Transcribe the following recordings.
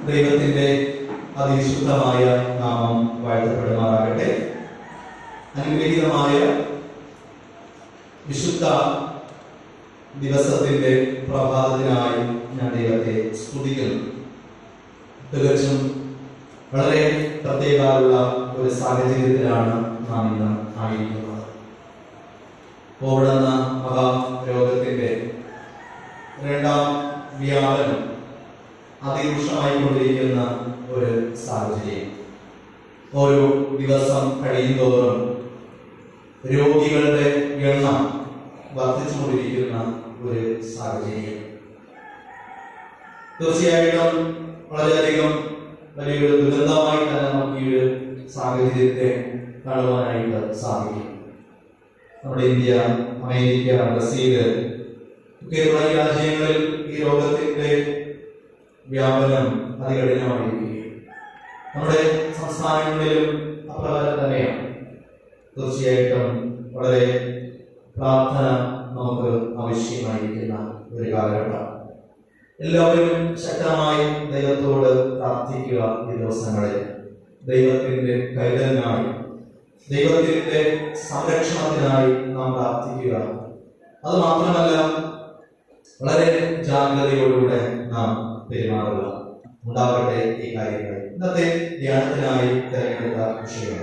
ദൈവത്തിന്റെ അതിവിശുദ്ധമായ നാമം വാഴ്ത്തപ്പെടുമാറാകട്ടെ അനുഗ്രഹീതമായ വിശുദ്ധ ദിവസത്തിന്റെ പ്രഭാതത്തിനായി ഞാൻ ദൈവത്തെ സ്തുതിക്കുന്നു തികച്ചും വളരെ പ്രത്യേകമുള്ള ഒരു സാഹചര്യത്തിലാണ് നാം ഇന്ന് ആയിരിക്കുന്നത് കോവിഡ് എന്ന മഹാരോഗത്തിന്റെ രണ്ടാം വ്യാപനം അതിരൂക്ഷമായിക്കൊണ്ടിരിക്കുന്ന ഒരു സാഹചര്യം ഓരോ ദിവസം കഴിയുന്തോറും രോഗികളുടെ എണ്ണം വർദ്ധിച്ചുകൊണ്ടിരിക്കുന്ന ഒരു സാഹചര്യം തീർച്ചയായിട്ടും വളരെയധികം വലിയൊരു ദുരന്തമായി തന്നെ നമുക്ക് ഈ ഒരു സാഹചര്യത്തെ കാണുവാനായിട്ട് സാധിക്കും നമ്മുടെ ഇന്ത്യ അമേരിക്ക ബ്രസീല് ഒക്കെ തുടങ്ങിയ രാജ്യങ്ങളിൽ ഈ രോഗത്തിന്റെ വ്യാപനം അതികഠിനമായിരിക്കുകയും നമ്മുടെ സംസ്ഥാനങ്ങളിലും അപ്രകാരം തന്നെയാണ് തീർച്ചയായിട്ടും വളരെ പ്രാർത്ഥന നമുക്ക് ആവശ്യമായിരിക്കുന്ന ഒരു കാലഘട്ടം എല്ലാവരും ശക്തമായി ദൈവത്തോട് പ്രാർത്ഥിക്കുക ഈ ദിവസങ്ങളിൽ ദൈവത്തിന്റെ കരുതലിനായി ദൈവത്തിന്റെ സംരക്ഷണത്തിനായി നാം പ്രാർത്ഥിക്കുക അത് മാത്രമല്ല വളരെ ജാഗ്രതയോടുകൂടെ നാം പെരുമാറുക ഉണ്ടാകട്ടെ ഈ കാര്യങ്ങൾ ഇന്നത്തെ ധ്യാനത്തിനായി തിരഞ്ഞെടുത്ത വിഷയം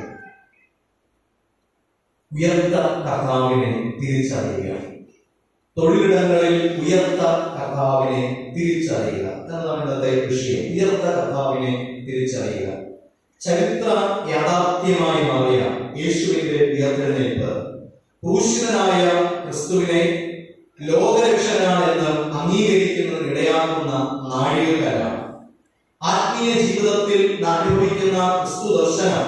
ഉയർത്ത കർത്താവിനെ തിരിച്ചറിയുക തൊഴിലിടങ്ങളിൽ ഉയർത്ത കർത്താവിനെ തിരിച്ചറിയുക എന്നതാണ് ഇന്നത്തെ വിഷയം ഉയർത്ത കർത്താവിനെ തിരിച്ചറിയുക ചരിത്ര യാഥാർത്ഥ്യമായി മാറിയ യേശുവിന്റെ ഉയർത്തെഴുന്നേൽപ്പ് ക്രൂശിതനായ ക്രിസ്തുവിനെ ലോകരക്ഷകനാണ് എന്ന് അംഗീകരിക്കുന്നതിന് ഇടയാക്കുന്ന നാഴികക്കല്ലാണ് ആത്മീയ ജീവിതത്തിൽ നാം അനുഭവിക്കുന്ന ക്രിസ്തു ദർശനം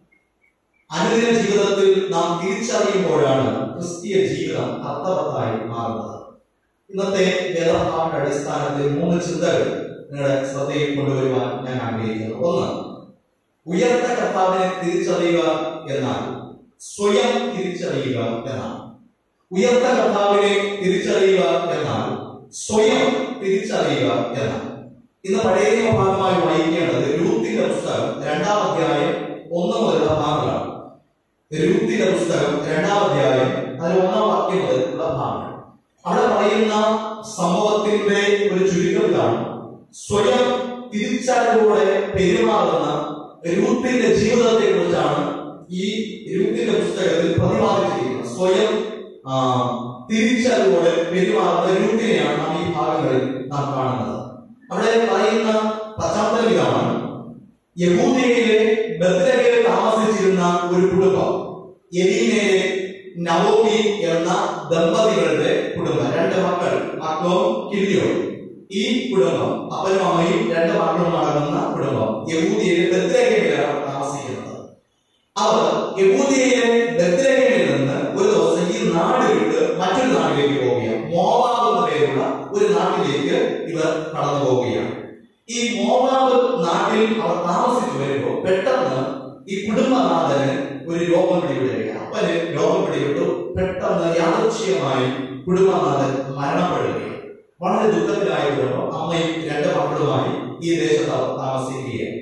അനുദിന ജീവിതത്തിൽ നാം തിരിച്ചറിയുമ്പോഴാണ് ക്രിസ്തീയ ജീവിതം അർത്ഥവത്തായി മാറുന്നത് ഇന്നത്തെ വേദഭാവന്റെ അടിസ്ഥാനത്തിൽ മൂന്ന് ചിന്തകൾ നിങ്ങളുടെ ശ്രദ്ധയിൽ കൊണ്ടുവരുവാൻ ഞാൻ ആഗ്രഹിക്കുന്നു ഒന്ന് ഉയർത്ത കർത്താവിനെ തിരിച്ചറിയുക എന്നാൽ സ്വയം തിരിച്ചറിയുക എന്നാണ് ഉയർത്ത കർത്താവിനെ തിരിച്ചറിയുക എന്നാൽ സ്വയം തിരിച്ചറിയുക എന്നാണ് ഇന്ന് പഴയ നിയമ ഭാഗമായി വായിക്കേണ്ടത് രൂത്തിന്റെ പുസ്തകം രണ്ടാം അധ്യായം ഒന്ന് മുതലുള്ള ഭാഗങ്ങളാണ് രൂത്തിന്റെ പുസ്തകം രണ്ടാം അധ്യായം അതിൽ ഒന്നാം വാക്യം മുതലുള്ള ഭാഗങ്ങൾ അവിടെ പറയുന്ന സംഭവത്തിന്റെ ഒരു ചുരുക്കം ഇതാണ് സ്വയം തിരിച്ചറിവോടെ പെരുമാറുന്ന രൂത്തിന്റെ ജീവിതത്തെ കുറിച്ചാണ് ഈ രൂത്തിന്റെ പുസ്തകത്തിൽ പ്രതിപാദിച്ചിരിക്കുന്നത് സ്വയം ആ, തിരിച്ചറിവോടെ പെരുമാറുന്ന രൂത്തിനെയാണ് നാം ഈ ഭാഗങ്ങളിൽ നാം കാണുന്നത് അവിടെ പറയുന്ന പശ്ചാത്തലം ഇതാണ് യഹൂദിയയിലെ ബദ്രകയിൽ താമസിച്ചിരുന്ന ഒരു കുടുംബം എലീനയിലെ നവോമി എന്ന ദമ്പതികളുടെ കുടുംബം രണ്ട് മക്കൾ മക്കളും കില്ലിയോ ഈ കുടുംബം അപ്പനും അമ്മയും രണ്ട് മക്കളും അടങ്ങുന്ന കുടുംബം യഹൂദിയയിലെ ബദ്രകയിലാണ് താമസിക്കുന്നത് അവർ യഹൂദിയയിലെ ബദ്രകയിൽ നിന്ന് ഒരു ദിവസം ഈ നാട് വിട്ട് മറ്റൊരു നാട്ടിലേക്ക് പോവുകയാണ് മോവാബ് എന്ന പേരുള്ള ഒരു നാട്ടിലേക്ക് ഇവർ കടന്നു പോവുകയാണ് ഈ മോവാബ് നാട്ടിൽ അവർ താമസിച്ചു വരുമ്പോൾ പെട്ടെന്ന് ഈ കുടുംബനാഥന് ഒരു രോഗം പിടിപെടുകയാണ് അപ്പന് രോഗം പിടിപെട്ടു പെട്ടെന്ന് യാദൃശ്യമായി കുടുംബനാഥൻ മരണപ്പെടുകയാണ് വളരെ ദുഃഖത്തിലായ കുടുംബം അമ്മയും രണ്ട് മക്കളുമായി ഈ ദേശത്ത് അവർ താമസിക്കുകയാണ്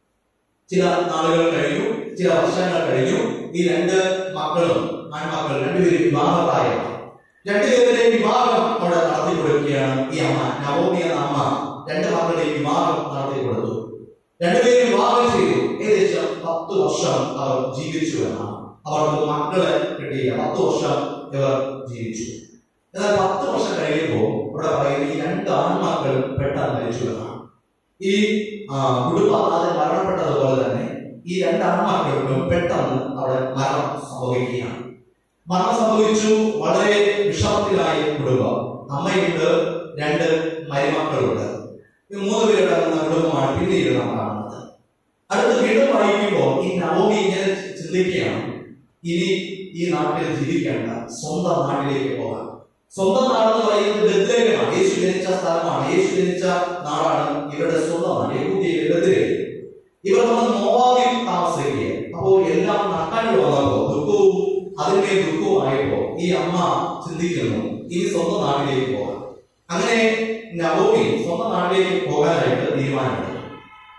ചില നാളുകൾ കഴിഞ്ഞു ചില വർഷങ്ങൾ കഴിഞ്ഞു ഈ രണ്ട് മക്കളും ആൺമക്കൾ രണ്ടുപേരും വിവാഹപ്രായമാണ് രണ്ടുപേരുടെയും വിവാഹം അവിടെ നടത്തി കൊടുക്കുകയാണ് ഈ അമ്മ നവോമി എന്ന അമ്മ രണ്ട് മക്കളുടെയും വിവാഹം നടത്തി കൊടുത്തു രണ്ടുപേരും വിവാഹം ചെയ്തു ഏകദേശം പത്ത് വർഷം അവർ ജീവിച്ചു എന്നാണ് അവർക്ക് മക്കളെ കിട്ടിയില്ല പത്ത് വർഷം ഇവർ ജീവിച്ചു എന്നാൽ പത്ത് വർഷം കഴിയുമ്പോൾ ഇവിടെ പറയുന്ന ഈ രണ്ട് ആൺമക്കൾ പെട്ടെന്ന് മരിച്ചു എന്നാണ് ഈ ആ, കുടുംബനാഥൻ മരണപ്പെട്ടതുപോലെ തന്നെ ഈ രണ്ട് ആൺമക്കൾക്കും പെട്ടെന്ന് അവിടെ മരണം സംഭവിക്കുകയാണ് മരണം സംഭവിച്ചു വളരെ വിഷമത്തിലായ കുടുംബം അമ്മയുണ്ട് രണ്ട് മരുമക്കളുണ്ട് ഈ മൂന്ന് പേരടങ്ങുന്ന കുടുംബമാണ് പിന്നീട് നാം കാണുന്നത് അടുത്ത് വീണ്ടും വായിക്കുമ്പോൾ ഈ നവമി ഇങ്ങനെ ചിന്തിക്കുകയാണ് ഇനി ഈ നാട്ടിൽ ജീവിക്കേണ്ട സ്വന്തം നാട്ടിലേക്ക് പോകാം സ്വന്തം നാടെന്ന് പറയുന്നത് ബദ്രേലാണ് യേശു ജനിച്ച സ്ഥലമാണ് യേശു ജനിച്ച നാടാണ് ഇവരുടെ സ്വന്തം നാട് യഹൂദിയിലെ ബദ്രേൽ ഇവർ വന്ന് മോവാബിൽ താമസിക്കുകയാണ് അപ്പോൾ എല്ലാം നട്ടാണ്ട് വന്നപ്പോൾ ദുഃഖവും അതിന്മേൽ ദുഃഖവുമായപ്പോ ഈ അമ്മ ചിന്തിക്കുന്നു ഇനി സ്വന്തം നാട്ടിലേക്ക് പോകാം അങ്ങനെ നവോമി സ്വന്തം നാട്ടിലേക്ക് പോകാനായിട്ട് തീരുമാനമെടുത്തു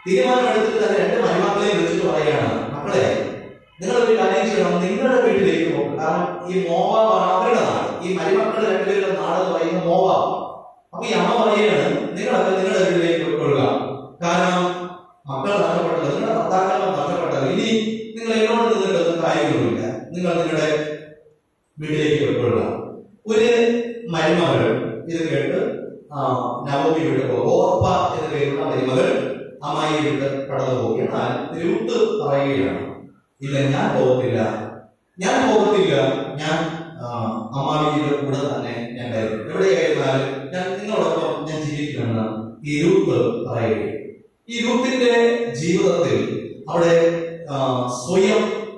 തീരുമാനം എടുത്തിട്ട് തന്നെ രണ്ട് മരുമക്കളെയും വിളിച്ചിട്ട് പറയുകയാണ് മക്കളെ നിങ്ങൾ ഒരു കാര്യം ചെയ്യണം നിങ്ങളുടെ വീട്ടിലേക്ക് പോകും കാരണം ഈ മോവാബാണ് അവരുടെ നാട് ഈ മരുമക്കളുടെ രണ്ടുപേരുടെ നാട് എന്ന് പറയുന്നത് മോവാബ് അപ്പൊ ഈ അമ്മ പറയുകയാണ് നിങ്ങളൊക്കെ നിങ്ങളുടെ വീട്ടിലേക്ക് പോയിക്കൊള്ളുക കാരണം മക്കൾ നഷ്ടപ്പെട്ടത് നിങ്ങളുടെ ഭർത്താക്കന്മാർ നഷ്ടപ്പെട്ടത് ഇനി നിങ്ങൾ എന്നോട് നിന്നിട്ടൊന്നും കാര്യമൊന്നുമില്ല നിങ്ങൾ നിങ്ങളുടെ വീട്ടിലേക്ക് പോയിക്കൊള്ളുക ഒരു മരുമകൾ ഇത് കേട്ട് ആ, നവമി വിട്ട് പോകും ഓർപ്പ എന്ന പേരുള്ള മരുമകൾ അമ്മായി വിട്ട് കടന്നു പോകും എന്നാൽ രൂത്ത് പറയുകയാണ് ഇല്ല ഞാൻ പോകത്തില്ല ഞാൻ പോകത്തില്ല ഞാൻ ആ, അമ്മാവിയുടെ കൂടെ തന്നെ ഞാൻ കയറും എവിടെയായിരുന്നാലും ഞാൻ നിങ്ങളോടൊപ്പം ഞാൻ ജീവിക്കുമെന്ന് ഈ രൂത്ത് പറയുകയും ഈ രൂത്തിന്റെ ജീവിതത്തിൽ അവിടെ ആ, സ്വയം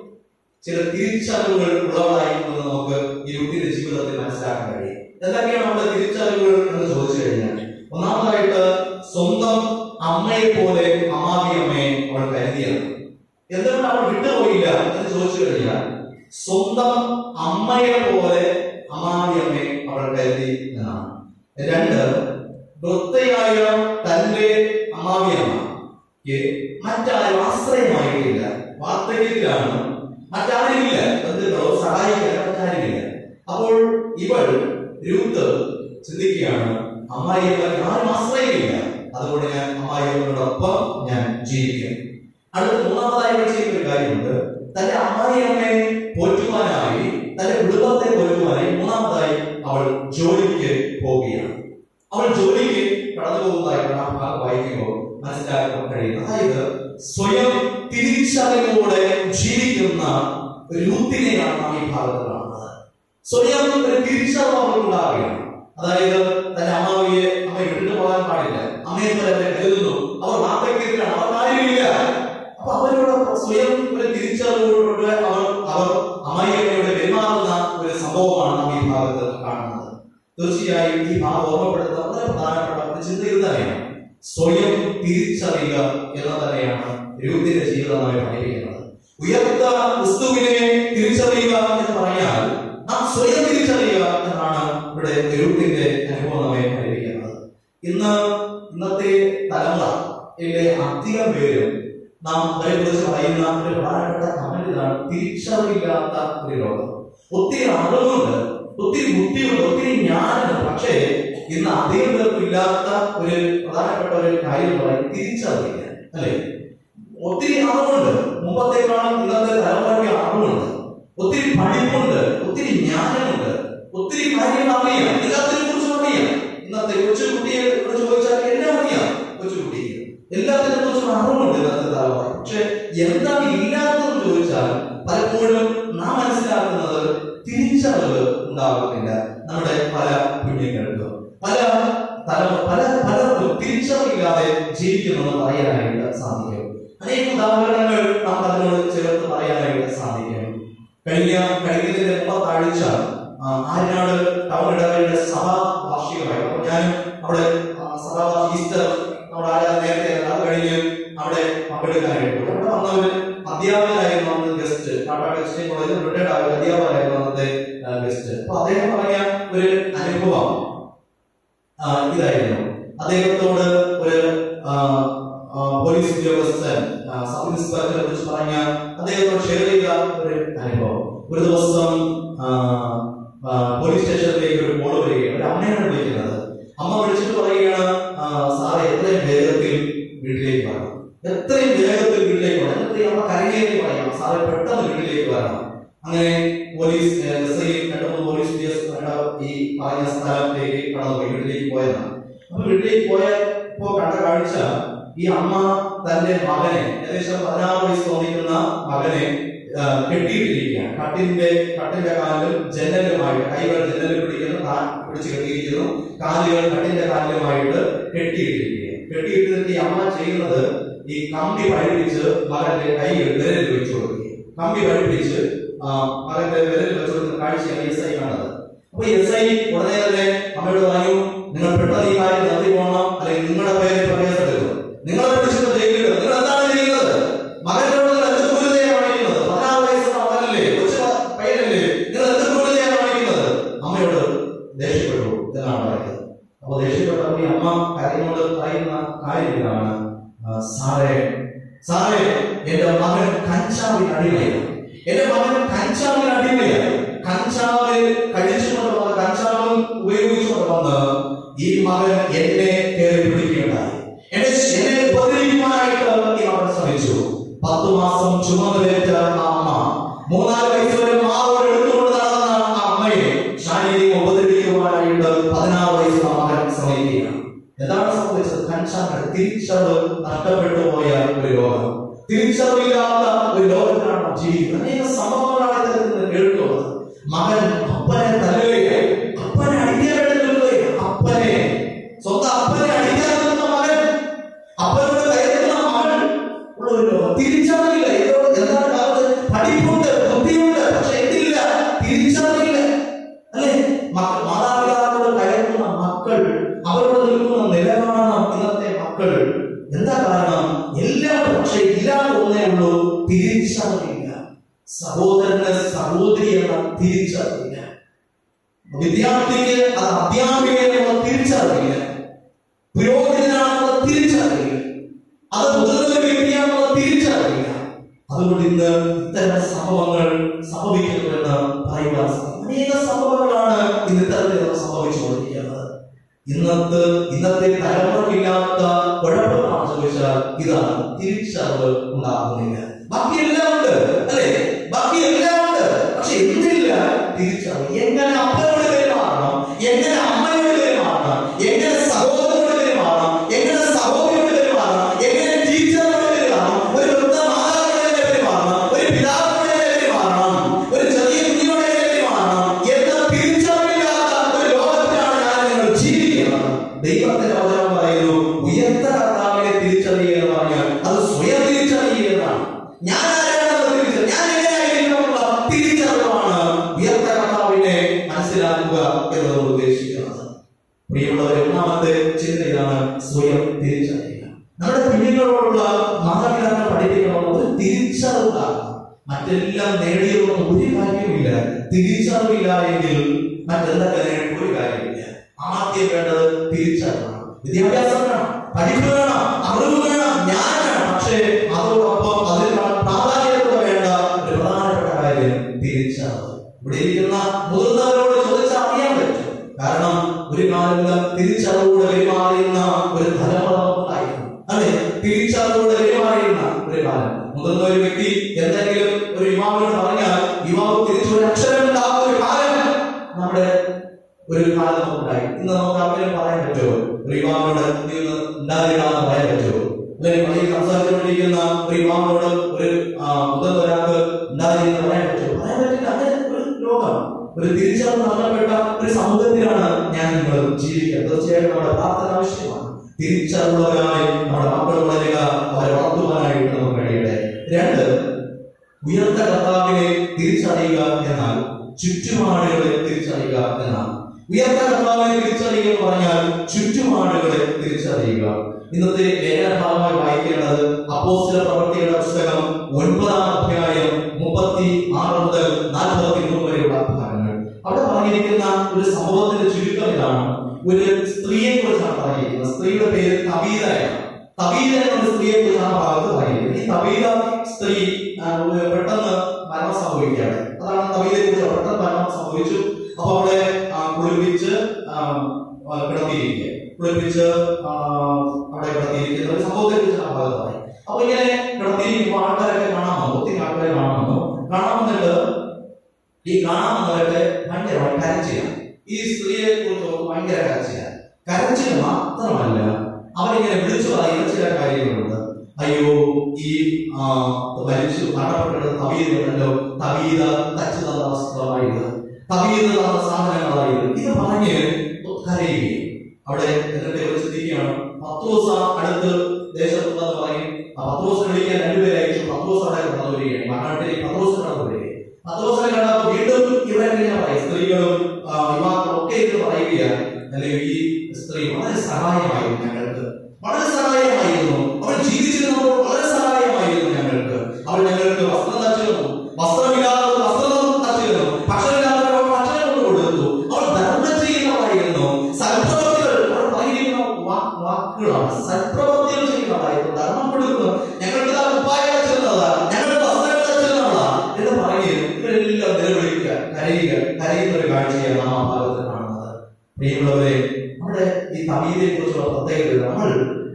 ചില തിരിച്ചറിവുകൾ ഉള്ളവളായിരിക്കുമെന്ന് നമുക്ക് ഈ രൂത്തിന്റെ ജീവിതത്തിൽ മനസ്സിലാക്കാൻ കഴിയും എന്തൊക്കെയാണ് നമ്മുടെ തിരിച്ചറിവുകൾ എന്ന് ചോദിച്ചു കഴിഞ്ഞാൽ ഒന്നാമതായിട്ട് സ്വന്തം അമ്മയെ പോലെ അമ്മാവി അമ്മയെ അവൾ കരുതിയത് എന്തുകൊണ്ട് അവൾ വിട്ടുപോയില്ല എന്ന് ചോദിച്ചു കഴിഞ്ഞാൽ സ്വന്തം അമ്മയെ പോലെ അമ്മാവി അമ്മയെ അവൾ കരുതി എന്നാണ് രണ്ട് വൃത്തയായ തന്റെ അമ്മാവി അമ്മയ്ക്ക് മറ്റാരും ആശ്രയമായിട്ടില്ല വാർദ്ധക്യത്തിലാണ് മറ്റാരുമില്ല ബന്ധുക്കളോ സഹായിക്കാൻ മറ്റാരുമില്ല അപ്പോൾ ഇവൾ രൂത്ത് ചിന്തിക്കുകയാണ് അമ്മായിയമ്മയ്ക്ക് ആരും ആശ്രയമില്ല അതുകൊണ്ട് ഞാൻ അമ്മായിയമ്മയോടൊപ്പം ഞാൻ ജീവിക്കും അടുത്ത മൂന്നാമതായി ഇവൾ ചെയ്യുന്ന ഒരു കാര്യമുണ്ട് തന്റെ അമ്മായിയമ്മയെ പോറ്റുവാനായി തന്റെ കുടുംബത്തെ പോറ്റുവാനായി മൂന്നാമതായി അവൾ ജോലിക്ക് പോവുകയാണ് അവൾ ജോലിക്ക് കടന്നു പോകുന്നതായിട്ട് നാം ഭാഗം വായിക്കുമ്പോൾ മനസ്സിലാക്കാൻ കഴിയും അതായത് സ്വയം തിരിച്ചറിവോടെ ജീവിക്കുന്ന രൂത്തിനെയാണ് നാം ഈ ഭാഗത്ത് കാണുന്നത് സ്വയം ഒരു തിരിച്ചറിവ് അവർക്കുണ്ടാവുകയാണ് അതായത് തന്റെ അമ്മാവിയെ അമ്മ വിട്ടു പോകാൻ പാടില്ല അമ്മയെ പോലെ അവരെ കരുതുന്നു അവർ വാർദ്ധക്യത്തിലാണ് അവർ കാര്യമില്ല അപ്പൊ അവരോട് സ്വയം ഒരു തിരിച്ചറിവോടെ അവർ അവർ അമ്മയമ്മയോട് പെരുമാറുന്ന ഒരു സംഭവമാണ് നാം ഈ ഭാഗത്ത് കാണുന്നത് തീർച്ചയായും ഈ ഭാഗം ഓർമ്മപ്പെടുത്തുന്ന വളരെ പ്രധാനപ്പെട്ട ഒരു ചിന്ത ഇത് തന്നെയാണ് സ്വയം തിരിച്ചറിയുക എന്ന് തന്നെയാണ് രൂപത്തിന്റെ ജീവിതം നമ്മെ പഠിപ്പിക്കുന്നത് ഉയർത്ത ക്രിസ്തുവിനെ തിരിച്ചറിയുക എന്ന് പറഞ്ഞാൽ നാം സ്വയം തിരിച്ചറിയുക എന്നാണ് ഇവിടെ രൂപത്തിന്റെ അനുഭവം നമ്മെ പഠിപ്പിക്കുന്നത് ഇന്ന് ഇന്നത്തെ തലമുറയിലെ അധികം പേരും നാം അതേക്കുറിച്ച് പറയുന്ന ഒരു പ്രധാനപ്പെട്ട കമന്റ് ഇതാണ് തിരിച്ചറിവില്ലാത്ത ഒരു ലോകം ഒത്തിരി അറിവുണ്ട് ഒത്തിരി ബുദ്ധിയുണ്ട് ഒത്തിരി ജ്ഞാനമുണ്ട് പക്ഷേ ഇന്ന് അധികം പേർക്കും ഇല്ലാത്ത ഒരു പ്രധാനപ്പെട്ട ഒരു കാര്യം എന്ന് പറയുന്നത് തിരിച്ചറിവില്ല അല്ലെ ഒത്തിരി അറിവുണ്ട് മുമ്പത്തേക്കാളും ഇന്നത്തെ തലമുറയ്ക്ക് അറിവുണ്ട് ഒത്തിരി പഠിപ്പുണ്ട് ഒത്തിരി ജ്ഞാനമുണ്ട് ഒത്തിരി കാര്യങ്ങൾ അറിയാം എല്ലാത്തിനെ കുറിച്ചും അറിയാം ഇന്നത്തെ കൊച്ചുകുട്ടിയെ ഇവിടെ ചോദിച്ചാൽ എല്ലാം അറിയാം കൊച്ചുകുട്ടിക്ക് എല്ലാത്തിനെ കുറിച്ചും അറിവുണ്ട് ഇന്നത്തെ തലമുറ പക്ഷെ എന്താണ് ഇല്ലാത്തതെന്ന് ചോദിച്ചാൽ പലപ്പോഴും നാം മനസ്സിലാക്കുന്നത് തിരിച്ചറിവ് ഉണ്ടാകുന്നില്ല നമ്മുടെ പല കുഞ്ഞുങ്ങൾക്കും പല തലമുറ പല പലർക്കും തിരിച്ചറിവില്ലാതെ ജീവിക്കുമെന്ന് പറയാനായിട്ട് സാധിക്കും അനേക ഉദാഹരണങ്ങൾ നാം അതിനോട് ചേർത്ത് പറയാനായിട്ട് സാധിക്കും കഴിഞ്ഞ കഴിഞ്ഞതിന്റെ മുമ്പത്തെ ആഴ്ച ആ, ആര്യനാട് ടൗൺ ഇടവകയുടെ സഭാ വാർഷികമായി അപ്പോൾ ഞാൻ അവിടെ ആ, സഭാ ഈസ്റ്റർ നമ്മുടെ ആരാധന നേരത്തെ അത് കഴിഞ്ഞ് അവിടെ പങ്കെടുക്കാനായിട്ട് പോയി. അവിടെ വന്നവര് അധ്യാപകരായിരുന്നു അന്ന് ഗസ്റ്റ് കാട്ടാട് എക്സ്റ്റേജ് കോളേജിൽ റിട്ടയർഡ് ആയ ഒരു അധ്യാപകരായിരുന്നു അന്നത്തെ ഗസ്റ്റ് അപ്പൊ അദ്ദേഹം പറഞ്ഞ ഒരു അനുഭവം ആ, ഇതായിരുന്നു അദ്ദേഹത്തോട് ഒരു ആ, ആ, പോലീസ് ഉദ്യോഗസ്ഥൻ ആ, സബ് ഇൻസ്പെക്ടറെ കുറിച്ച് പറഞ്ഞ അദ്ദേഹത്തോട് ഷെയർ ചെയ്ത ഒരു അനുഭവം ഒരു ദിവസം ആ, ആ, പോലീസ് സ്റ്റേഷനിലേക്ക് ഒരു കോൾ വരികയാണ് ഒരു അമ്മയാണ് വിളിക്കുന്നത് അമ്മ വിളിച്ചിട്ട് പറയുകയാണ് "ആ, സാറേ എത്രയും വേഗത്തിൽ വീട്ടിലേക്ക് വരണം എത്രയും വേഗത്തിൽ വീട്ടിലേക്ക് വരണം എത്രയും അമ്മ കരയിലേക്ക് പറയാം സാറേ പെട്ടെന്ന് വീട്ടിലേക്ക് വരണം അങ്ങനെ പോലീസ് എസ് ഐ രണ്ട് മൂന്ന് പോലീസ് ഉദ്യോഗസ്ഥർ ഈ പറഞ്ഞ സ്ഥലത്തേക്ക് കടന്നുപോയി വീട്ടിലേക്ക് പോയതാണ് അപ്പൊ വീട്ടിലേക്ക് പോയപ്പോ കണ്ട കാഴ്ച ഈ അമ്മ തന്റെ മകനെ ഏകദേശം പതിനാറ് വയസ്സ് തോന്നിക്കുന്ന മകനെ ആ, കെട്ടിയിട്ടിരിക്കുകയാണ് കട്ടിന്റെ കട്ടിന്റെ കാലിലും ജനലുമായിട്ട് കൈകൾ ജനലിൽ പിടിക്കുന്നു കാൽ പിടിച്ച് കെട്ടിയിരിക്കുന്നു കാലുകൾ കട്ടിന്റെ കാലിലുമായിട്ട് കെട്ടിയിട്ടിരിക്കുകയാണ് കെട്ടിയിട്ടിട്ട് ഈ അമ്മ ചെയ്യുന്നത് ഈ കമ്പി പഴിപ്പിച്ച് മകന്റെ കൈകൾ വിരലിൽ വെച്ചു കൊടുക്കുകയും കമ്പി പഴിപ്പിച്ച് ആ, മകന്റെ വിരലിൽ വെച്ചു കൊടുക്കുന്ന കാഴ്ചയാണ് എസ് ഐ കണ്ടത് അപ്പൊ എസ് ഐ ഉടനെ തന്നെ അമ്മയോട് പറഞ്ഞു നിങ്ങൾ പെട്ടെന്ന് ഈ കാര്യം നിർത്തി പോകണം അല്ലെങ്കിൽ നിങ്ങളുടെ പേര് പ്രവേശിക്കരുത് നിങ്ങളെ പിടിച്ചിട്ട് ജയിലിൽ നിങ്ങൾ എന്താണ് ചെയ്യുന്നത് മകനോട് നിങ്ങൾ എന്ത് ക്രൂരതയാണ് കാണിക്കുന്നത് പതിനാറ് വയസ്സുള്ള മകനല്ലേ കൊച്ചു പ- പയ്യനല്ലേ നിങ്ങൾ എന്ത് ക്രൂരതയാണ് കാണിക്കുന്നത് അമ്മയോട് ദേഷ്യപ്പെട്ടു എന്നാണ് പറയുന്നത് അപ്പൊ ദേഷ്യപ്പെട്ടപ്പോൾ ഈ അമ്മ കരയോട് പറയുന്ന കാര്യം ഇതാണ് ആ, സാറേ സാറേ എന്റെ മകൻ കഞ്ചാവിന് അടിമയാണ് എന്റെ മകൻ കഞ്ചാവിന് അടിമയാണ് കഞ്ചാവ് കഴിച്ചുകൊണ്ട് വന്ന് കഞ്ചാവ് ഉപയോഗിച്ചുകൊണ്ട് വന്ന് ഈ മകൻ എന്നെ കയറി പിടിക്കുകയുണ്ടായി എന്നെ എന്നെ ഉപദ്രവിക്കുവാനായിട്ട് ഈ മകൻ ശ്രമിച്ചു പത്തു മാസം ചുമതലേറ്റ ആ അമ്മ മൂന്നാല് വയസ്സ് വരെ മാറോട് എടുത്തുകൊണ്ട് നടന്ന ആ അമ്മയെ ശാരീരിക ഉപദ്രവിക്കുവാനായിട്ട് പതിനാറ് വയസ്സുള്ള മകൻ ശ്രമിക്കുകയാണ് എന്താണ് സംഭവിച്ചത് കഞ്ചാവ് തിരിച്ചറിവ് നഷ്ടപ്പെട്ടു പോയ ഒരു ലോകം തിരിച്ചറിവില്ലാത്ത ഒരു ലോകത്തിലാണ് ജീവിക്കുന്നത് അനേക സംഭവങ്ങളാണ് ഇത്തരത്തിൽ നിന്ന് കേൾക്കുന്നത് മകൻ അപ്പനെ തല്ലുകയാണ് അപ്പനെ അടിക്കാൻ വേണ്ടി നിൽക്കുകയാണ് അപ്പനെ സ്വന്തം അപ്പനെ അടിക്കാൻ നിൽക്കുന്ന മകൻ അപ്പനോട് കയറുന്ന മകൻ ഉള്ള ഒരു ലോകം തിരിച്ചറിവില്ല ഏതോ എന്താണ് കാലത്ത് പഠിപ്പുണ്ട് ബുദ്ധിയുണ്ട് പക്ഷെ എന്തില്ല തിരിച്ചറിവില്ല അല്ലെ മക്കൾ മാതാപിതാക്കളോട് കയറുന്ന മക്കൾ അവരോട് നിൽക്കുന്ന നിലവാണം ഇന്നത്തെ മക്കൾ എന്താ കാരണം എല്ലാം പക്ഷെ ഇല്ലാതെ ഒന്നേ ഉള്ളൂ തിരിച്ചറിവില്ല സഹോദരന് സഹോദരി എന്ന തിരിച്ചറിവില്ല വിദ്യാർത്ഥിക്ക് അത് അധ്യാപികയെന്നുള്ള തിരിച്ചറിവില്ല പുരോഹിതനാണെന്നുള്ള തിരിച്ചറിവില്ല അത് മുതിർന്ന വ്യക്തിയാണെന്നുള്ള തിരിച്ചറിവില്ല അതുകൊണ്ട് ഇന്ന് ഇത്തരം സംഭവങ്ങൾ സംഭവിക്കുന്നുവെന്ന് പറയുവാൻ സാധിക്കും അനേക സംഭവങ്ങളാണ് ഇന്ന് ഇത്തരത്തിൽ സംഭവിച്ചുകൊണ്ടിരിക്കുന്നത് ഇന്നത്തെ ഇന്നത്തെ തലമുറക്കില്ലാത്ത കുഴപ്പമാണെന്ന് ചോദിച്ചാൽ ഇതാണ് തിരിച്ചറിവ് ഉണ്ടാകുന്നില്ല ബാക്കി എല്ലാം ഉണ്ട് അല്ലെ ബാക്കി എല്ലാം ഉണ്ട് പക്ഷെ എന്തില്ല തിരിച്ചറിവ് എങ്ങനെ അപ്പനോട് പെരുമാറണം എങ്ങനെ അമ്മയോട് പെരുമാറണം എങ്ങനെ സഹോദരനോട് പെരുമാറണം എങ്ങനെ സഹോദരിയോട് പെരുമാറണം എങ്ങനെ ടീച്ചറിനോട് പെരുമാറണം ഒരു വൃദ്ധ മാതാവിനോട് പെരുമാറണം ഒരു പിതാവിനോട് പെരുമാറണം ഒരു ചെറിയ കുഞ്ഞിനോട് പെരുമാറണം എന്ന തിരിച്ചറിവില്ലാത്ത ഒരു ലോകത്തിലാണ് ഞാൻ നിങ്ങൾ ജീവിക്കുന്നത് ദൈവത്തിന്റെ വചനം പറയുന്നു ഉയർത്ത കർത്താവിനെ തിരിച്ചറിയുക എന്ന് പറഞ്ഞാൽ അത് സ്വയം തിരിച്ചറിയുക എന്നാണ് ഞാൻ ആരാണെന്ന് തിരിച്ചറിയുക ഞാൻ എങ്ങനെയായിരിക്കണമെന്നുള്ള തിരിച്ചറിവാണ് ഉയർത്ത കർത്താവിനെ മനസ്സിലാക്കുക എന്നതുകൊണ്ട് ഉദ്ദേശിക്കുന്നത് പ്രിയമുള്ളവരെ ഒന്നാമത്തെ ചിന്ത ഇതാണ് സ്വയം തിരിച്ചറിയുക നമ്മുടെ കുഞ്ഞുങ്ങളോടുള്ള മാതാപിതാക്കൾ പഠിപ്പിക്കണം ഒരു തിരിച്ചറിവുണ്ടാകണം മറ്റെല്ലാം നേടിയതൊന്നും ഒരു കാര്യവുമില്ല തിരിച്ചറിവില്ല എങ്കിൽ മറ്റെന്തൊക്കെ നേടി ഒരു കാര്യമില്ല ആദ്യം വേണ്ടത് തിരിച്ചറിവാണ് വിദ്യാഭ്യാസം വേണം പഠിപ്പ് വേണം അറിവ് വേണം ജ്ഞാനം വേണം പക്ഷേ അതോടൊപ്പം അതിൽ പ്രാധാന്യത്തോടെ വേണ്ട ഒരു പ്രധാനപ്പെട്ട കാര്യം തിരിച്ചറിവ് ഇവിടെ ഇരിക്കുന്ന മുതിർന്നവരോട് ചോദിച്ചാൽ അറിയാൻ പറ്റും കാരണം ഒരു കാലത്ത് തിരിച്ചറിവോടെ പെരുമാറിയുന്ന ഒരു തലമുറ ഉണ്ടായിരുന്നു അല്ലെ തിരിച്ചറിവോടെ പെരുമാറിയുന്ന ഒരു കാലം മുതിർന്ന ഒരു വ്യക്തി എന്തെങ്കിലും ഒരു യുവാവിനോട് പറഞ്ഞാൽ യുവാവ് തിരിച്ചു ഒരു അക്ഷരം ഉണ്ടാകുന്ന ഒരു കാലം നമ്മുടെ ഒരു കാലം നമുക്കുണ്ടായി ഇന്ന് നമുക്ക് അങ്ങനെ പറയാൻ പറ്റുമോ ഒരു യുവാവിനോട് നീ ഒന്ന് ഉണ്ടാതിരിക്കാന്ന് പറയാൻ പറ്റുമോ അല്ലെങ്കിൽ പള്ളിയിൽ സംസാരിച്ചുകൊണ്ടിരിക്കുന്ന ഒരു യുവാവിനോട് ഒരു ആ, മുതിർന്ന ഒരാൾക്ക് ഉണ്ടാതിരിക്കുന്ന പറയാൻ പറ്റുമോ പറയാൻ പറ്റില്ല അങ്ങനെ ഒരു ലോകം ഒരു തിരിച്ചറിവ് നഷ്ടപ്പെട്ട ഒരു സമൂഹത്തിലാണ് ഞാൻ നിങ്ങൾ ജീവിക്കുക തീർച്ചയായിട്ടും നമ്മുടെ പ്രാർത്ഥന ആവശ്യമാണ് തിരിച്ചറിവുള്ളവരായി നമ്മുടെ മക്കൾ വളരുക അവരെ വളർത്തുവാനായിട്ട് നമുക്ക് കഴിയട്ടെ രണ്ട് ഉയർത്ത കർത്താവിനെ തിരിച്ചറിയുക എന്നാൽ ചുറ്റുപാടുകളെ തിരിച്ചറിയുക എന്നാണ് ഉയർത്ത കർത്താവിനെ തിരിച്ചറിയുക എന്ന് പറഞ്ഞാൽ ചുറ്റുപാടുകളെ തിരിച്ചറിയുക ഇന്നത്തെ ലേഖനഭാഗമായി വായിക്കേണ്ടത് അപ്പോസ്തല പ്രവർത്തികളുടെ പുസ്തകം ഒൻപതാം അധ്യായം മുപ്പത്തി ആറ് മുതൽ നാൽപ്പത്തി മൂന്ന് വരെയുള്ള ഭാഗങ്ങൾ അവിടെ പറഞ്ഞിരിക്കുന്ന ഒരു സംഭവത്തിന്റെ ചുരുക്കം ഇതാണ് ഒരു സ്ത്രീയെ കുറിച്ചാണ് പറഞ്ഞിരിക്കുന്നത് സ്ത്രീയുടെ പേര് കബീതയാണ് തബീല എന്ന സ്ത്രീയെ കുറിച്ചാണ് ഭാഗത്ത് പറയുന്നത് ഈ തബീല സ്ത്രീ ആ, ഒരു പെട്ടെന്ന് മരണം സംഭവിക്കുകയാണ് അതാണ് തബീലയെ കുറിച്ച് പെട്ടെന്ന് മരണം സംഭവിച്ചു അപ്പൊ അവളെ ആ, കുളിപ്പിച്ച് ആ, ആ, കിടത്തിയിരിക്കുക കുളിപ്പിച്ച് ആ, അവിടെ കിടത്തിയിരിക്കുന്ന ഒരു സംഭവത്തെ കുറിച്ചാണ് ഭാഗത്ത് പറയുന്നത് അപ്പൊ ഇങ്ങനെ കിടത്തിയിരിക്കുമ്പോൾ ആൾക്കാരൊക്കെ കാണാൻ വന്നു ഒത്തിരി ആൾക്കാരെ കാണാൻ വന്നു കാണാൻ വന്നിട്ട് ഈ കാണാൻ വന്നവരൊക്കെ ഭയങ്കരമായി കരച്ചിലാണ് ഈ സ്ത്രീയെ കുറിച്ച് ഭയങ്കര കരച്ചിലാണ് കരച്ചിൽ മാത്രമല്ല അവരിങ്ങനെ വിളിച്ചു പറയുന്ന ചില കാര്യങ്ങളുണ്ട് അയ്യോ ഈ ആ, മരിച്ചു മരണപ്പെട്ടത് തവീതുണ്ടല്ലോ തവീത തച്ചു തന്ന വസ്ത്രമായത് തവീത് തന്ന സാധനങ്ങളായത് ഇത് പറഞ്ഞ് കരയുകയും അവിടെ എന്നിട്ട് ഇവർ ചിന്തിക്കുകയാണ് പത്ത് ദിവസം അടുത്ത് ദേശത്തുണ്ടെന്ന് പറയും ആ പത്ത് ദിവസം വിളിക്കാൻ രണ്ടുപേരെ അയച്ചു പത്ത് ദിവസം അവിടെ കടന്നു വരികയാണ് മരണത്തിൽ പത്ത് ദിവസം കടന്നു വരികയാണ് പത്ത് ദിവസം കണ്ടപ്പോൾ വീണ്ടും ഇവരെ ഇങ്ങനെ പറയും സ്ത്രീകളും ആ, യുവാക്കളും ഒക്കെ ഇത് പറയുകയാണ് അല്ലെങ്കിൽ ഈ സ്ത്രീ വളരെ സഹായമായിരുന്നു ഞങ്ങൾക്ക് വളരെ സഹായമായിരുന്നു അവൾ ജീവിച്ചിരുന്നപ്പോൾ വളരെ സഹായമായിരുന്നു ഞങ്ങൾക്ക് അവൾ ഞങ്ങൾക്ക് വസ്ത്രം തച്ചിരുന്നു വസ്ത്രമില്ലാത്തവർ വസ്ത്രം തച്ചിരുന്നു ഭക്ഷണമില്ലാത്തവർ ഭക്ഷണം കൊണ്ട് കൊടുത്തു അവൾ ധർമ്മം ചെയ്യുന്നവരായിരുന്നു സൽപ്രവർത്തികൾ അവൾ പറഞ്ഞിരിക്കുന്ന വാ- വാക്കുകളാണ് സൽപ്രവർത്തികൾ ചെയ്യുന്നവരായിരുന്നു ധർമ്മം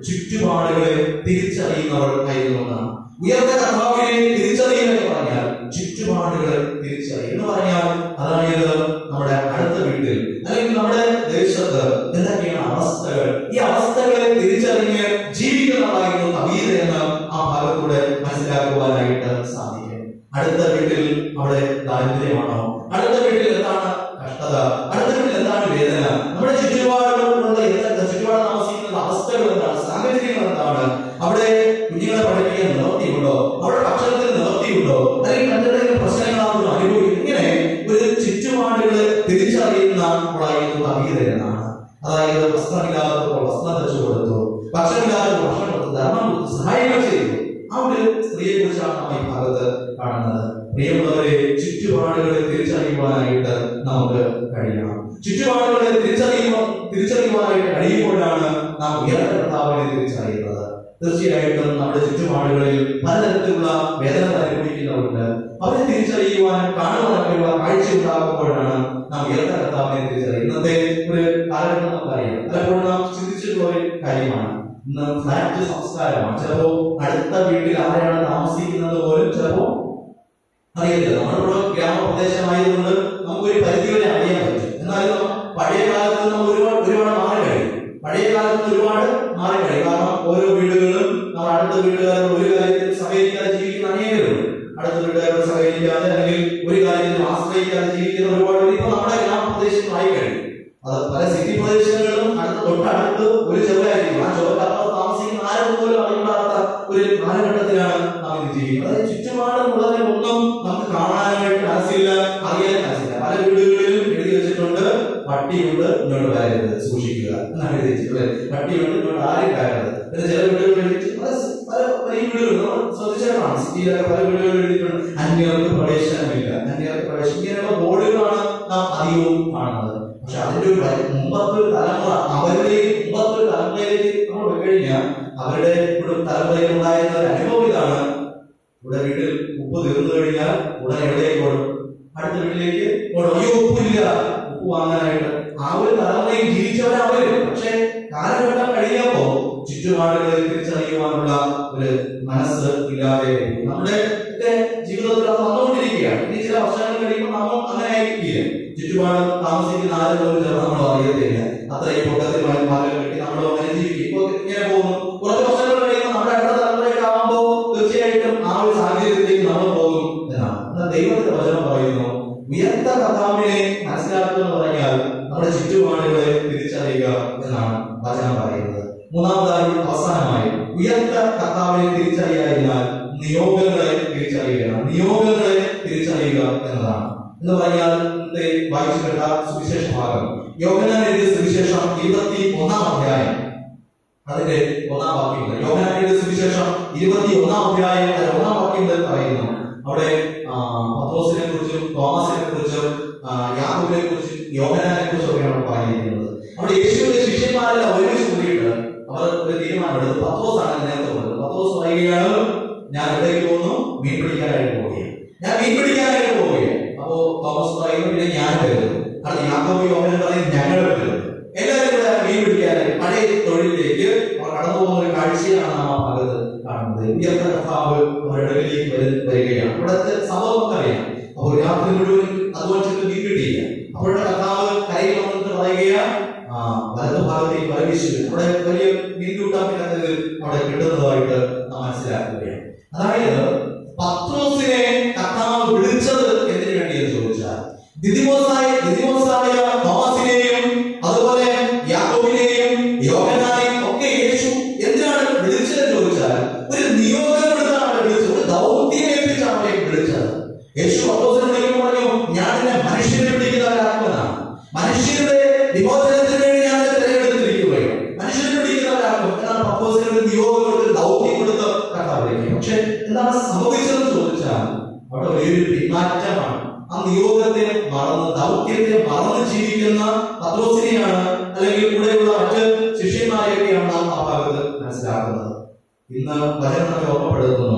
ചുറ്റുപാടുകളെ തിരിച്ചറിയുന്നവർ ആയിരുന്നു എന്നാണ് ഉയർന്ന കർത്താവിനെ തിരിച്ചറിയുക എന്ന് പറഞ്ഞാൽ ചുറ്റുപാടുകളെ തിരിച്ചറിയുക എന്ന് പറഞ്ഞാൽ അതായത് നമ്മുടെ അടുത്ത വീട്ടിൽ അല്ലെങ്കിൽ നമ്മുടെ ദേശത്ത് എന്തൊക്കെയാണ് അവസ്ഥകൾ ഈ അവസ്ഥകളെ തിരിച്ചറിഞ്ഞ് ജീവിക്കുന്നതായിരുന്നു കവീത എന്ന് ആ ഭാഗത്തൂടെ മനസ്സിലാക്കുവാനായിട്ട് സാധിക്കും അടുത്ത വീട്ടിൽ അവിടെ ദാരിദ്ര്യമാണോ അടുത്ത വീട്ടിൽ എന്താണ് കഷ്ടത അടുത്ത വീട്ടിൽ എന്താണ് വേദന നമ്മുടെ ചുറ്റുപാടുകളുള്ള എന്തൊക്കെ ചുറ്റുപാട് താമസിക്കുന്ന അവസ്ഥകൾ എന്താണ് സാഹചര്യങ്ങൾ എന്താണ് അവിടെ കുഞ്ഞുങ്ങളെ പഠിപ്പിക്കാൻ നിവർത്തിയുണ്ടോ അവിടെ ഭക്ഷണത്തിന് നിവർത്തിയുണ്ടോ അല്ലെങ്കിൽ മറ്റെന്തെങ്കിലും പ്രശ്നങ്ങളാണെന്ന് അനുഭവിക്കും ഇങ്ങനെ ഒരു ചുറ്റുപാടുകളെ തിരിച്ചറിയുന്ന ആളായിരുന്നു കവീത എന്നാണ് അതായത് വസ്ത്രമില്ലാത്തപ്പോൾ വസ്ത്രം തച്ചു കൊടുത്തു ഭക്ഷണമില്ലാത്തപ്പോൾ ഭക്ഷണം കൊടുത്തു ധർമ്മം കൊടുത്തു സഹായങ്ങൾ ചെയ്തു ആ ഒരു സ്ത്രീയെ കുറിച്ചാണ് നാം ഈ ഭാഗത്ത് കാണുന്നത് പ്രിയമുള്ളവരെ ചുറ്റുപാടുകളെ തിരിച്ചറിയുവാനായിട്ട് നമുക്ക് കഴിയണം ചുറ്റുപാടുകളെ തിരിച്ചറിയുക തിരിച്ചറിയുവാനായിട്ട് കഴിയുമ്പോഴാണ് നാം ഉയർന്ന കർത്താവിനെ തിരിച്ചറിയുന്നത് തീർച്ചയായിട്ടും നമ്മുടെ ചുറ്റുപാടുകളിൽ പലതരത്തിലുള്ള വേദന അനുഭവിക്കുന്നവരുണ്ട് അവരെ തിരിച്ചറിയുവാനും കാണുവാനൊക്കെയുള്ള കാഴ്ച ഉണ്ടാകുമ്പോഴാണ് നാം ഉയർന്ന കർത്താവിനെ തിരിച്ചറിയുന്നത് ഇന്നത്തെ ഒരു കാലഘട്ടം നമുക്കറിയാം പലപ്പോഴും നാം ചിന്തിച്ചിട്ടുള്ള ഒരു കാര്യമാണ് ഇന്ന് ഫ്ലാറ്റ് സംസ്കാരമാണ് ചിലപ്പോ അടുത്ത വീട്ടിൽ ആരെയാണ് താമസിക്കുന്നത് പോലും ചിലപ്പോ അറിയത്തില്ല നമ്മളിവിടെ ഗ്രാമപ്രദേശമായതുകൊണ്ട് നമുക്കൊരു പരിധി വരെ അറിയാൻ പറ്റും എന്നാലും പഴയ കാലത്ത് നമ്മൾ ഒരുപാട് ഒരുപാട് മാറി കഴിയും പഴയ കാലത്ത് ഒരുപാട് മാറി കഴിയും കാരണം ഓരോ വീടുകളിലും നമ്മൾ അടുത്ത വീട്ടുകാരോട് ഒരു കാര്യത്തിൽ സഹകരിക്കാതെ ജീവിക്കുന്ന അനേകരുണ്ട് അടുത്ത വീട്ടുകാരോട് സഹകരിക്കാതെ അല്ലെങ്കിൽ ഒരു കാര്യത്തിലും ആശ്രയിക്കാതെ ജീവിക്കുന്ന ഒരുപാട് പേര് ഇപ്പൊ നമ്മുടെ ഗ്രാമപ്രദേശങ്ങളായി കഴിയും അത് പല സിറ്റി പ്രദേശങ്ങളിലും അടുത്ത തൊട്ടടുത്ത് ഒരു ചെറുതായിരിക്കും ആ ചെറുക്കപ്പുറത്ത് താമസിക്കുന്ന ആരും പോലും അറിയാത്ത ഒരു കാലഘട്ടത്തിലാണ് നാം ഇത് ജീവിക്കുന്നത് അതായത് ചുറ്റുപാടുമുള്ളതിനെ ഒന്നും നമുക്ക് കാണാനായിട്ട് മനസ്സില്ല അറിയാൻ മനസ്സില്ല പല വീടുകളിലും എഴുതി വെച്ചിട്ടുണ്ട് പട്ടിയുണ്ട് ഇങ്ങോട്ട് വരരുത് സൂക്ഷിക്കുക എന്നാണ് എഴുതി വെച്ചിട്ടുള്ളത് പട്ടിയുണ്ട് ഇങ്ങോട്ട് ആരും കയറരുത് പിന്നെ ചില വീടുകളിൽ എഴുതി പല പല പല ഈ വീടുകൾ നമ്മൾ ശ്രദ്ധിച്ചാണ് സിറ്റിയിലൊക്കെ പല വീടുകളിൽ എഴുതിയിട്ടുണ്ട് അന്യർക്ക് പ്രവേശനമില്ല അന്യർക്ക് പ്രവേശനം ഇങ്ങനെയുള്ള ബോർഡുകളാണ് നാം അധികവും കാണുന്നത് പക്ഷെ അതിന്റെ ഒരു വരി- മുമ്പത്തെ ഒരു തലമുറ അവരുടെ മുമ്പത്തെ ഒരു തലമുറയിലേക്ക് നമ്മൾ പോയി കഴിഞ്ഞാൽ അവരുടെ ഒരു തലമുറയിൽ ഉണ്ടായിരുന്ന ഒരു അനുഭവം ഇതാണ് ഇവിടെ വീട്ടിൽ ഉപ്പ് തീർന്നു കഴിഞ്ഞാൽ ഉടനെ എവിടേക്ക് ഓടും അടുത്ത വീട്ടിലേക്ക് ഓടും അയ്യോ ഉപ്പില്ല ഉപ്പ് വാങ്ങാനായിട്ട് ആ ഒരു തലമുറയിൽ ജീവിച്ചവരാ അവര് പക്ഷെ കാലഘട്ടം കഴിയുമ്പോ ചുറ്റുപാടുകളെ തിരിച്ചറിയുവാനുള്ള ഒരു മനസ്സ് ഇല്ലാതെ വരും. നമ്മുടെ ഒക്കെ ജീവിതത്തിൽ അത് വന്നുകൊണ്ടിരിക്കുകയാണ് ഇനി ചില വർഷങ്ങൾ കഴിയുമ്പോൾ നമ്മൾ അങ്ങനെ ആയിരിക്കില്ല ചുറ്റുപാട് താമസിക്കുന്ന ആരും പോലും ചിലപ്പോൾ നമ്മൾ അറിയത്തില്ല അത്രയും പൊക്കത്തിൽ മലകൾ കെട്ടി നമ്മൾ അങ്ങനെ ജീവിക്കും ഇപ്പൊ ഇങ്ങനെ പോകുന്നു കുറച്ച് വർഷങ്ങൾ കഴിയുമ്പോൾ നമ്മുടെ അടുത്ത തലമുറയൊക്കെ ആകുമ്പോൾ തീർച്ചയായിട്ടും ആ ഒരു സാഹചര്യത്തിലേക്ക് നമ്മൾ പോകും എന്നാണ് എന്നാൽ ദൈവത്തിന്റെ വചനം പറയുന്നു ഉയർത്ത കർത്താവിനെ മനസ്സിലാക്കുക എന്ന് പറഞ്ഞാൽ നമ്മുടെ ചുറ്റുപാടുകളെ തിരിച്ചറിയുക എന്നാണ് വചനം പറയുന്നത് മൂന്നാമതായി അവസാനമായി ഉയർത്ത കർത്താവിനെ തിരിച്ചറിയാതിനാൽ നിയോഗങ്ങളെ തിരിച്ചറിയുക നിയോഗങ്ങളെ തിരിച്ചറിയുക എന്നതാണ് എന്ന് പറഞ്ഞാൽ ഇന്നത്തെ വായിച്ചു കേട്ട സുവിശേഷ ഭാഗം യോഹനാൻ എഴുതിയ സുവിശേഷം ഇരുപത്തി ഒന്നാം അധ്യായം അതിന്റെ ഒന്നാം വാക്യങ്ങൾ യോഹനാൻ എഴുതിയ സുവിശേഷം ഇരുപത്തി ഒന്നാം അധ്യായം അതിന്റെ ഒന്നാം വാക്യങ്ങളിൽ പറയുന്നു അവിടെ ആ, പത്രോസിനെ കുറിച്ചും തോമസിനെ കുറിച്ചും ആ, യാക്കോബിനെ കുറിച്ചും യോഹനാനെ കുറിച്ചും ഒക്കെയാണ് പറഞ്ഞിരിക്കുന്നത് അവിടെ യേശുവിന്റെ ശിഷ്യന്മാരെല്ലാം ഒരുമിച്ച് കൂടിയിട്ട് അവർ ഒരു തീരുമാനമെടുത്തു പത്രോസാണ് നേരത്തെ പറഞ്ഞത് പത്രോസ് പറയുകയാണ് ഞാൻ എവിടേക്ക് പോകുന്നു മീൻ പിടിക്കാനായിട്ട് പോവുകയാണ് ഞാൻ മീൻ പിടിക്കാനായിട്ട് പോവുകയാണ് അപ്പോ തോമസ് പറയുന്നു പിന്നെ ഞാൻ വരുന്നു അടുത്ത യാക്കോബ് യോഹനൻ പറയും ഞങ്ങൾ വരുന്നു എല്ലാവരും കൂടെ മീൻ പിടിക്കാനായിട്ട് പഴയ തൊഴിലിലേക്ക് അവർ കടന്നു പോകുന്ന ഒരു കാഴ്ചയാണ് നാം ആ ഭാഗത്ത് കാണുന്നത് ഉയർത്ത കർത്താവ് അവരുടെ ഇടയിലേക്ക് വരു- വരികയാണ് ഇവിടുത്തെ സംഭവം നമുക്കറിയാം അപ്പോൾ രാത്രി മുഴുവൻ അതുപോലെ ചെന്ന് മീൻ കിട്ടിയില്ല അവരുടെ കർത്താവ് കരയിൽ വന്നിട്ട് പറയുകയാണ് ആ വലതു ഭാഗത്തേക്ക് വരവിച്ചു അവിടെ വലിയ മീൻ കൂട്ടാൻ അവിടെ കിട്ടുന്നതായിട്ട് നാം മനസ്സിലാക്കുകയാണ് അതായത് പത്രോസിനെ കർത്താവ് വിളിച്ചത് എന്തിനു വേണ്ടിയെന്ന് ചോദിച്ചാൽ ദിദിമോസായ ദിദിമോസായ തോമസിനെയും അതുപോലെ യാക്കോബിനെയും യോഹനാനെയും ഒക്കെ യേശു എന്തിനാണ് വിളിച്ചതെന്ന് ചോദിച്ചാൽ ഒരു നിയോഗം കൊടുത്താണ് അവരെ വിളിച്ചത് ഒരു ദൗത്യം ഏൽപ്പിച്ചാണ് അവരെ വിളിച്ചത് യേശു പത്രോസിനെ വിളിക്കുമ്പോൾ പറഞ്ഞു ഞാൻ എന്നെ മനുഷ്യനെ പിടിക്കുന്നവരാക്കുമെന്നാണ് മനുഷ്യരുടെ വിമോചനത്തിന് വേണ്ടി ഞാൻ എന്നെ തിരഞ്ഞെടുത്തിരിക്കുകയാണ് മനുഷ്യനെ പിടിക്കുന്നവരാക്കും എന്നാണ് പത്രോസിന് ഒരു നിയോഗം കൊടുത്ത് ദൗത്യം കൊടുത്ത് കർത്താവ് വിളിക്കുക പക്ഷെ എന്താണ് സംഭവിച്ചതെന്ന് ചോദിച്ചാൽ അവിടെ വലിയൊരു പിന്മാറ്റമാണ് ആ നിയോഗത്തെ മറന്ന് ദൗത്യത്തെ മറന്ന് ജീവിക്കുന്ന പത്രോസിനെയാണ് അല്ലെങ്കിൽ കൂടെയുള്ള മറ്റ് ശിഷ്യന്മാരെയൊക്കെയാണ് നാം ആ ഭാഗത്ത് മനസ്സിലാക്കുന്നത് ഇന്ന് വചനം നമ്മെ ഓർമ്മപ്പെടുത്തുന്നു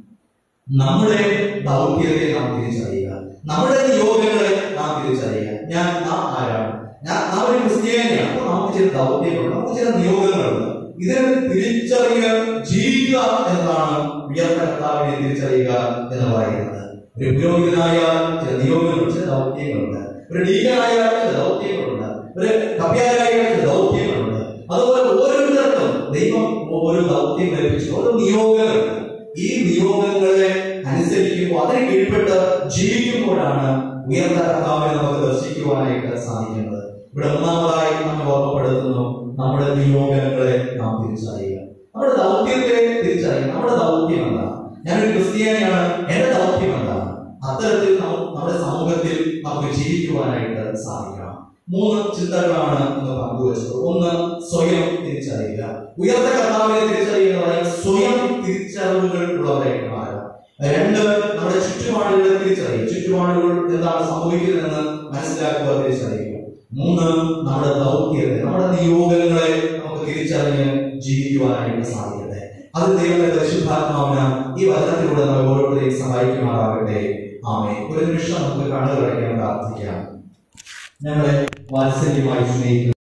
നമ്മുടെ ദൗത്യത്തെ നാം തിരിച്ചറിയുക നമ്മുടെ നിയോഗങ്ങളെ നാം തിരിച്ചറിയുക ഞാൻ നാം ആരാണ് ഞാൻ നാം ഒരു ക്രിസ്ത്യാനിയാണ് അപ്പോൾ നമുക്ക് ചില ദൗത്യങ്ങളുണ്ട് നമുക്ക് ചില നിയോഗങ്ങളുണ്ട് ഇതിനെ തിരിച്ചറിയുക ജീവിക്കുക എന്നതാണ് ഉയർന്ന കർത്താവിനെ തിരിച്ചറിയുക എന്ന് പറയുന്നത് ഒരു പുരോഹിതനായാൽ ചില നിയോഗങ്ങളുണ്ട് ചില ദൗത്യങ്ങളുണ്ട് ഒരു ഡീകനായാൽ ചില ദൗത്യങ്ങളുണ്ട് ഒരു കപ്യാരായാൽ ചില ദൗത്യങ്ങളുണ്ട് അതുപോലെ ഓരോരുത്തർക്കും ദൈവം ഓരോ ദൗത്യം ലഭിച്ചു ഓരോ നിയോഗങ്ങളുണ്ട് ഈ നിയോഗങ്ങളെ അനുസരിക്കുമ്പോൾ അതിന് കീഴ്പ്പെട്ട് ജീവിക്കുമ്പോഴാണ് ഉയർന്ന കർത്താവിനെ നമുക്ക് ദർശിക്കുവാനായിട്ട് സാധിക്കുന്നത് ഇവിടെ മൂന്നാമതായി നമ്മൾ ഓർമ്മപ്പെടുത്തുന്നു നമ്മുടെ നിയോഗങ്ങളെ നാം തിരിച്ചറിയുക നമ്മുടെ ദൗത്യത്തെ തിരിച്ചറിയുക നമ്മുടെ ദൗത്യം എന്താണ് ഞാനൊരു ക്രിസ്ത്യാനിയാണ് എന്റെ ദൗത്യം എന്താണ് അത്തരത്തിൽ നം- നമ്മുടെ സമൂഹത്തിൽ നമുക്ക് ജീവിക്കുവാനായിട്ട് സാധിക്കണം മൂന്ന് ചിന്തകളാണ് ഇന്ന് പങ്കുവച്ചത് ഒന്ന് സ്വയം തിരിച്ചറിയുക ഉയർന്ന കർത്താവിനെ തിരിച്ചറിയുക എന്ന് പറഞ്ഞാൽ സ്വയം തിരിച്ചറിവുകൾ ഉള്ളവരായിട്ട് മാറുക രണ്ട് നമ്മുടെ ചുറ്റുപാടുകളെ തിരിച്ചറിയുക ചുറ്റുപാടുകൾ എന്താണ് സംഭവിക്കുന്നതെന്ന് മനസ്സിലാക്കുക തിരിച്ചറിയുക മൂന്ന് നമ്മുടെ ദൗത്യത്തെ നമ്മുടെ നിയോഗങ്ങളെ നമുക്ക് തിരിച്ചറിഞ്ഞ് ജീവിക്കുവാനായിട്ട് സാധിക്കട്ടെ അത് ദൈവത്തെ പരിശുദ്ധാത്മാവിന് ഈ വചനത്തിലൂടെ നമ്മൾ ഓരോരുത്തരെയും സഹായിക്കുമാറാകട്ടെ ആമേ ഒരു നിമിഷം നമുക്ക് കണ്ണുകളടയ്ക്കാൻ പ്രാർത്ഥിക്കാം ഞങ്ങളെ വാത്സല്യമായി സ്നേഹിക്കുന്നു